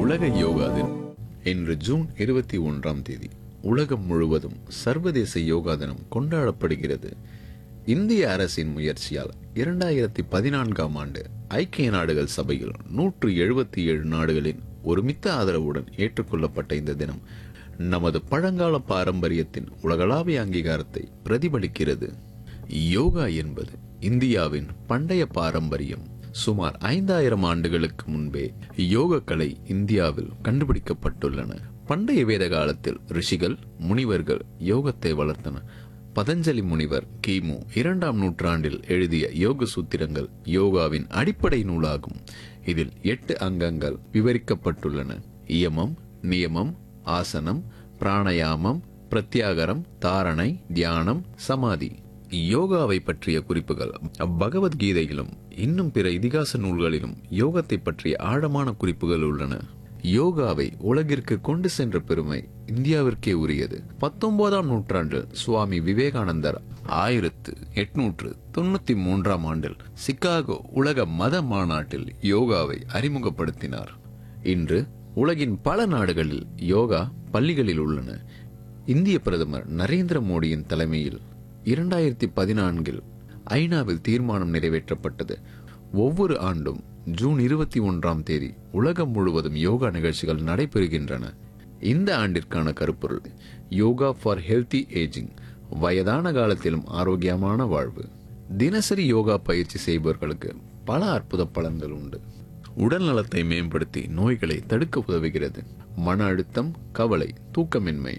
உலக யோகா தினம் இன்று ஜூன் இருபத்தி ஒன்றாம் தேதி உலகம் முழுவதும் சர்வதேச யோகா தினம் கொண்டாடப்படுகிறது இந்திய அரசின் முயற்சியால் இரண்டாயிரத்தி பதினான்காம் ஆண்டு ஐக்கிய நாடுகள் சபையில் நூற்று எழுபத்தி ஏழு நாடுகளின் ஒருமித்த ஆதரவுடன் ஏற்றுக்கொள்ளப்பட்ட இந்த தினம் நமது பழங்கால பாரம்பரியத்தின் உலகளாவிய அங்கீகாரத்தை பிரதிபலிக்கிறது யோகா என்பது இந்தியாவின் பண்டைய பாரம்பரியம் சுமார் ஐந்தாயிரம் ஆண்டுகளுக்கு முன்பே யோக கலை இந்தியாவில் கண்டுபிடிக்கப்பட்டுள்ளன பண்டைய வேத காலத்தில் ரிஷிகள் முனிவர்கள் யோகத்தை வளர்த்தனர் பதஞ்சலி முனிவர் கிமு இரண்டாம் நூற்றாண்டில் எழுதிய யோக சூத்திரங்கள் யோகாவின் அடிப்படை நூலாகும் இதில் எட்டு அங்கங்கள் விவரிக்கப்பட்டுள்ளன இயமம் நியமம் ஆசனம் பிராணயாமம் பிரத்யாகரம் தாரணை தியானம் சமாதி யோகாவை பற்றிய குறிப்புகள் பகவத்கீதையிலும் இன்னும் பிற இதிகாச நூல்களிலும் யோகத்தை பற்றிய ஆழமான குறிப்புகள் உள்ளன யோகாவை உலகிற்கு கொண்டு சென்ற பெருமை இந்தியாவிற்கே உரியது பத்தொன்பதாம் நூற்றாண்டில் சுவாமி விவேகானந்தர் ஆயிரத்து எட்நூற்று தொண்ணூத்தி மூன்றாம் ஆண்டில் சிகாகோ உலக மத மாநாட்டில் யோகாவை அறிமுகப்படுத்தினார் இன்று உலகின் பல நாடுகளில் யோகா பள்ளிகளில் உள்ளன இந்திய பிரதமர் நரேந்திர மோடியின் தலைமையில் இரண்டாயிரத்தி பதினான்கில் ஐநாவில் தீர்மானம் நிறைவேற்றப்பட்டது ஒவ்வொரு ஆண்டும் ஜூன் இருபத்தி ஒன்றாம் தேதி உலகம் முழுவதும் யோகா நிகழ்ச்சிகள் நடைபெறுகின்றன இந்த ஆண்டிற்கான கருப்பொருள் யோகா ஃபார் ஹெல்தி ஏஜிங் வயதான காலத்திலும் ஆரோக்கியமான வாழ்வு தினசரி யோகா பயிற்சி செய்பவர்களுக்கு பல அற்புத பலன்கள் உண்டு உடல் நலத்தை மேம்படுத்தி நோய்களை தடுக்க உதவுகிறது மன அழுத்தம் கவலை தூக்கமின்மை